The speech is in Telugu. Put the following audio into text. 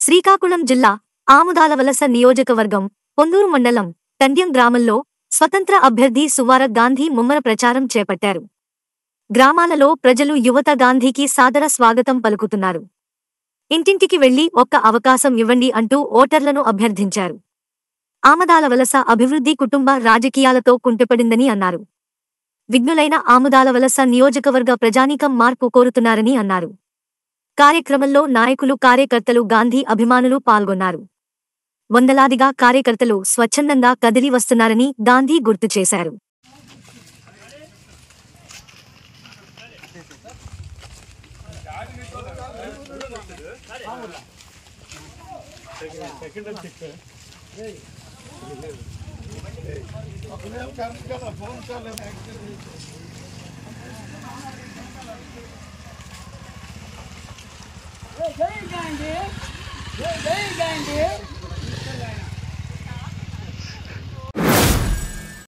శ్రీకాకుళం జిల్లా ఆముదాలవలస నియోజకవర్గం పొందూరు మండలం తండ్యం గ్రామంలో స్వతంత్ర అభ్యర్థి సువార గాంధీ ముమ్మర ప్రచారం చేపట్టారు గ్రామాలలో ప్రజలు యువత గాంధీకి సాదర స్వాగతం పలుకుతున్నారు ఇంటింటికి వెళ్లి ఒక్క అవకాశం ఇవ్వండి అంటూ ఓటర్లను అభ్యర్థించారు ఆమదాల వలస అభివృద్ధి కుటుంబ రాజకీయాలతో కుంటుపడిందని అన్నారు విఘ్నులైన ఆముదాల వలస నియోజకవర్గ ప్రజానీకం మార్పు కోరుతున్నారని అన్నారు కార్యక్రమంలో నాయకులు కార్యకర్తలు గాంధీ అభిమానులు పాల్గొన్నారు వందలాదిగా కార్యకర్తలు స్వచ్ఛందంగా కదిలి వస్తున్నారని గాంధీ గుర్తు చేశారు జై గాంధీ జై జై గాంధీ